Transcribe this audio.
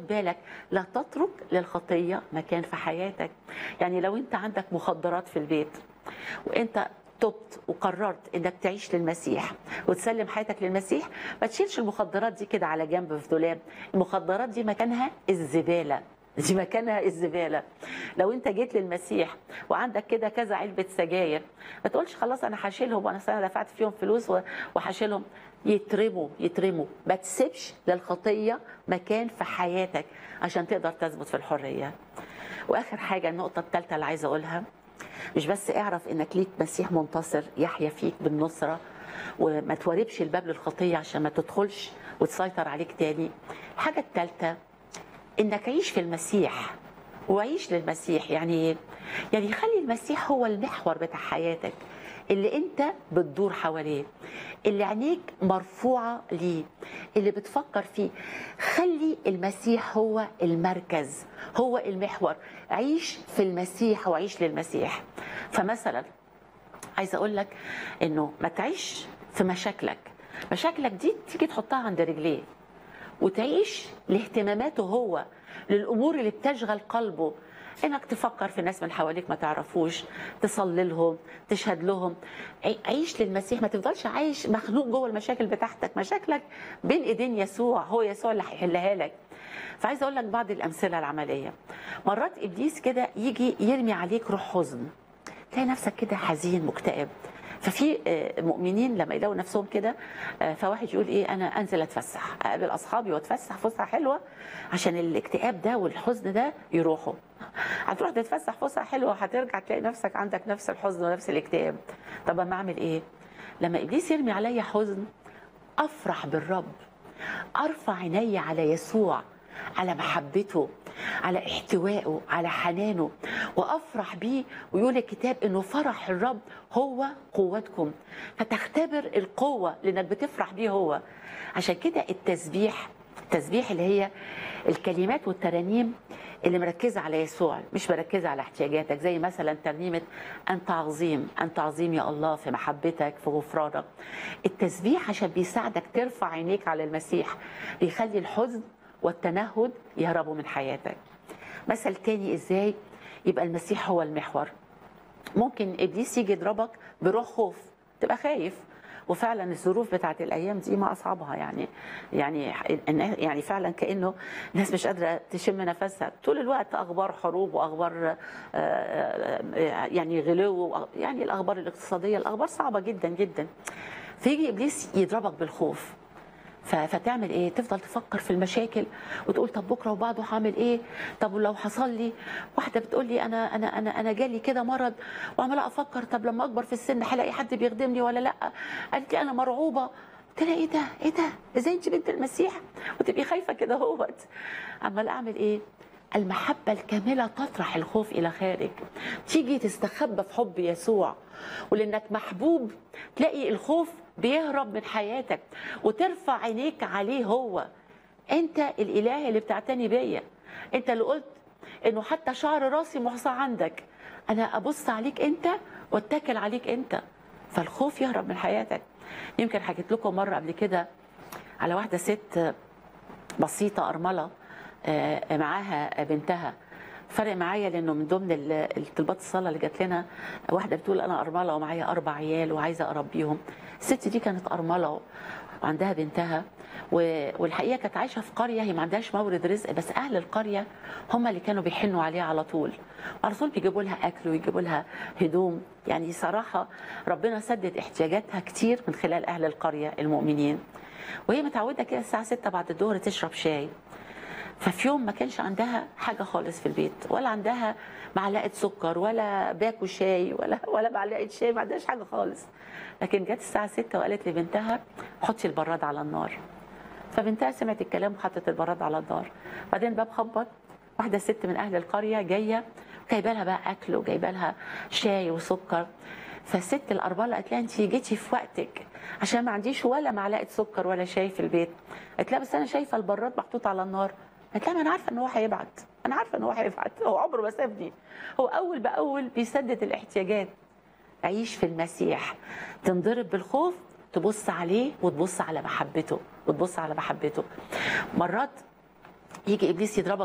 بالك لا تترك للخطيه مكان في حياتك يعني لو انت عندك مخدرات في البيت وانت تبت وقررت انك تعيش للمسيح وتسلم حياتك للمسيح ما تشيلش المخدرات دي كده على جنب في دولاب المخدرات دي مكانها الزباله دي مكانها الزباله لو انت جيت للمسيح وعندك كده كذا علبه سجاير ما تقولش خلاص انا هشيلهم وانا أصل انا دفعت فيهم فلوس و- وهشيلهم يترموا يترموا ما تسيبش للخطيه مكان في حياتك عشان تقدر تثبت في الحريه واخر حاجه النقطه الثالثه اللي عايزه اقولها مش بس اعرف انك ليك مسيح منتصر يحيا فيك بالنصره وما تواربش الباب للخطيه عشان ما تدخلش وتسيطر عليك تاني الحاجه الثالثه انك عيش في المسيح وعيش للمسيح يعني إيه؟ يعني خلي المسيح هو المحور بتاع حياتك اللي انت بتدور حواليه اللي عينيك مرفوعه ليه اللي بتفكر فيه خلي المسيح هو المركز هو المحور عيش في المسيح وعيش للمسيح فمثلا عايزه اقول لك انه ما تعيش في مشاكلك مشاكلك دي تيجي تحطها عند رجليه وتعيش لاهتماماته هو للامور اللي بتشغل قلبه انك تفكر في الناس من حواليك ما تعرفوش تصلي لهم تشهد لهم عي- عيش للمسيح ما تفضلش عايش مخنوق جوه المشاكل بتاعتك مشاكلك بين ايدين يسوع هو يسوع اللي هيحلها لك فعايزه اقول لك بعض الامثله العمليه مرات ابليس كده يجي يرمي عليك روح حزن تلاقي نفسك كده حزين مكتئب ففي آه، مؤمنين لما يلاقوا نفسهم كده آه، فواحد يقول ايه انا انزل اتفسح اقابل اصحابي واتفسح فسحه حلوه عشان الاكتئاب ده والحزن ده يروحوا هتروح تتفسح فسحه حلوه هترجع تلاقي نفسك عندك نفس الحزن ونفس الاكتئاب طب اما اعمل ايه لما ابليس يرمي عليا حزن افرح بالرب ارفع عيني على يسوع على محبته على احتوائه على حنانه وافرح بيه ويقول الكتاب انه فرح الرب هو قوتكم فتختبر القوه لانك بتفرح بيه هو عشان كده التسبيح التسبيح اللي هي الكلمات والترانيم اللي مركزه على يسوع مش مركزه على احتياجاتك زي مثلا ترنيمه انت عظيم انت عظيم يا الله في محبتك في غفرانك التسبيح عشان بيساعدك ترفع عينيك على المسيح بيخلي الحزن والتنهد يهربوا من حياتك مثل تاني ازاي يبقى المسيح هو المحور ممكن ابليس يجي يضربك بروح خوف تبقى خايف وفعلا الظروف بتاعت الايام دي ما اصعبها يعني يعني يعني فعلا كانه الناس مش قادره تشم نفسها طول الوقت اخبار حروب واخبار آه، آه، يعني غلو يعني الاخبار الاقتصاديه الاخبار صعبه جدا جدا فيجي ابليس يضربك بالخوف ف- فتعمل ايه تفضل تفكر في المشاكل وتقول طب بكره وبعده هعمل ايه طب ولو حصل لي واحده بتقول لي انا انا انا انا جالي كده مرض وعماله افكر طب لما اكبر في السن هلاقي حد بيخدمني ولا لا قالت لي انا مرعوبه قلت لها ايه ده ايه ده ازاي انت بنت المسيح وتبقي خايفه كده اهوت عمال اعمل ايه المحبة الكاملة تطرح الخوف إلى خارج تيجي تستخبى في حب يسوع ولأنك محبوب تلاقي الخوف بيهرب من حياتك وترفع عينيك عليه هو أنت الإله اللي بتعتني بيا أنت اللي قلت إنه حتى شعر راسي محصى عندك أنا أبص عليك أنت واتكل عليك أنت فالخوف يهرب من حياتك يمكن حكيت لكم مرة قبل كده على واحدة ست بسيطة أرملة آه، معاها بنتها فرق معايا لانه من ضمن ال- الطلبات الصلاه اللي جات لنا واحده بتقول انا ارمله ومعايا اربع عيال وعايزه اربيهم الست دي كانت ارمله وعندها بنتها و- والحقيقه كانت عايشه في قريه هي ما عندهاش مورد رزق بس اهل القريه هم اللي كانوا بيحنوا عليها على طول على طول بيجيبوا لها اكل ويجيبوا لها هدوم يعني صراحه ربنا سدد احتياجاتها كتير من خلال اهل القريه المؤمنين وهي متعوده كده الساعه 6 بعد الظهر تشرب شاي ففي يوم ما كانش عندها حاجه خالص في البيت ولا عندها معلقه سكر ولا باكو شاي ولا ولا معلقه شاي ما عندهاش حاجه خالص لكن جت الساعه 6 وقالت لبنتها حطي البراد على النار فبنتها سمعت الكلام وحطت البراد على النار بعدين الباب خبط واحده ست من اهل القريه جايه جايبه لها بقى اكل وجايبه لها شاي وسكر فالست الاربله قالت لها انت جيتي في وقتك عشان ما عنديش ولا معلقه سكر ولا شاي في البيت قالت لها بس انا شايفه البراد محطوط على النار قالت لها ما انا عارفه ان هو هيبعت انا عارفه ان هو هيبعت هو عمره ما سابني هو اول باول بيسدد الاحتياجات عيش في المسيح تنضرب بالخوف تبص عليه وتبص على محبته وتبص على محبته مرات يجي ابليس يضربك